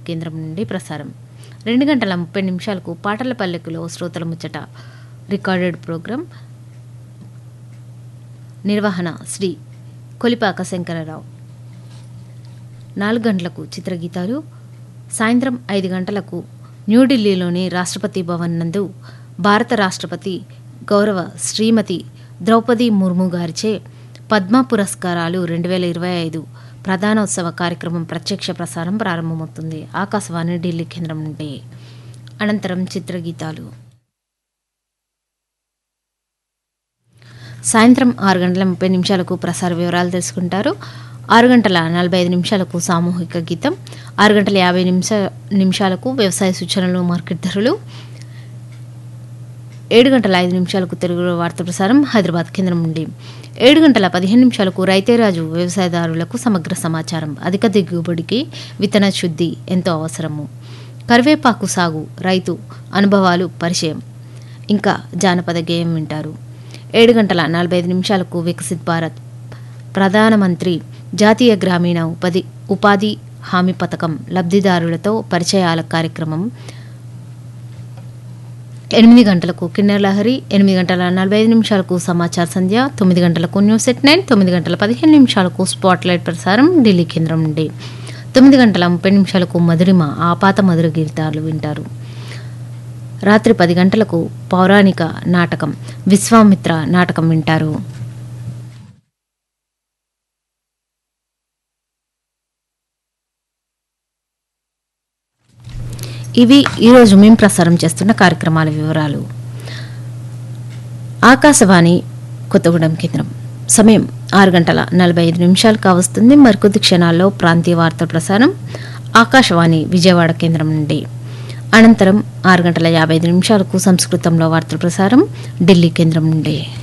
కేంద్రం నుండి ప్రసారం రెండు గంటల ముప్పై నిమిషాలకు పాటల పల్లెకులో శ్రోతల ముచ్చట రికార్డెడ్ ప్రోగ్రాం నిర్వహణ శ్రీ కొలిపాక శంకరరావు నాలుగు గంటలకు చిత్రగీతాలు సాయంత్రం ఐదు గంటలకు న్యూఢిల్లీలోని రాష్ట్రపతి భవన్ నందు భారత రాష్ట్రపతి గౌరవ శ్రీమతి ద్రౌపది ముర్ము గారిచే పద్మ పురస్కారాలు రెండు వేల ఇరవై ఐదు ప్రధానోత్సవ కార్యక్రమం ప్రత్యక్ష ప్రసారం ప్రారంభమవుతుంది ఆకాశవాణి ఢిల్లీ కేంద్రం నుండి అనంతరం చిత్రగీతాలు సాయంత్రం ఆరు గంటల ముప్పై నిమిషాలకు ప్రసార వివరాలు తెలుసుకుంటారు ఆరు గంటల నలభై ఐదు నిమిషాలకు సామూహిక గీతం ఆరు గంటల యాభై నిమిష నిమిషాలకు వ్యవసాయ సూచనలు మార్కెట్ ధరలు ఏడు గంటల ఐదు నిమిషాలకు తెలుగు వార్త ప్రసారం హైదరాబాద్ కేంద్రం నుండి ఏడు గంటల పదిహేను నిమిషాలకు రైతేరాజు వ్యవసాయదారులకు సమగ్ర సమాచారం అధిక దిగుబడికి విత్తన శుద్ధి ఎంతో అవసరము కరివేపాకు సాగు రైతు అనుభవాలు పరిచయం ఇంకా జానపద గేయం వింటారు ఏడు గంటల నలభై ఐదు నిమిషాలకు వికసిత్ భారత్ ప్రధానమంత్రి జాతీయ గ్రామీణ ఉపాధి ఉపాధి హామీ పథకం లబ్ధిదారులతో పరిచయాల కార్యక్రమం ఎనిమిది గంటలకు కిన్నెర లహరి ఎనిమిది గంటల నలభై ఐదు నిమిషాలకు సమాచార సంధ్య తొమ్మిది గంటలకు న్యూస్ ఎట్ నైన్ తొమ్మిది గంటల పదిహేను నిమిషాలకు స్పాట్ లైట్ ప్రసారం ఢిల్లీ కేంద్రం నుండి తొమ్మిది గంటల ముప్పై నిమిషాలకు మధురిమ ఆపాత మధుర గీతాలు వింటారు రాత్రి పది గంటలకు పౌరాణిక నాటకం విశ్వామిత్ర నాటకం వింటారు ఇవి ఈరోజు మేము ప్రసారం చేస్తున్న కార్యక్రమాల వివరాలు ఆకాశవాణి కొత్తగూడెం కేంద్రం సమయం ఆరు గంటల నలభై ఐదు నిమిషాలు కావస్తుంది మరికొద్ది క్షణాల్లో ప్రాంతీయ వార్తల ప్రసారం ఆకాశవాణి విజయవాడ కేంద్రం నుండి అనంతరం ఆరు గంటల యాభై ఐదు నిమిషాలకు సంస్కృతంలో వార్తల ప్రసారం ఢిల్లీ కేంద్రం నుండి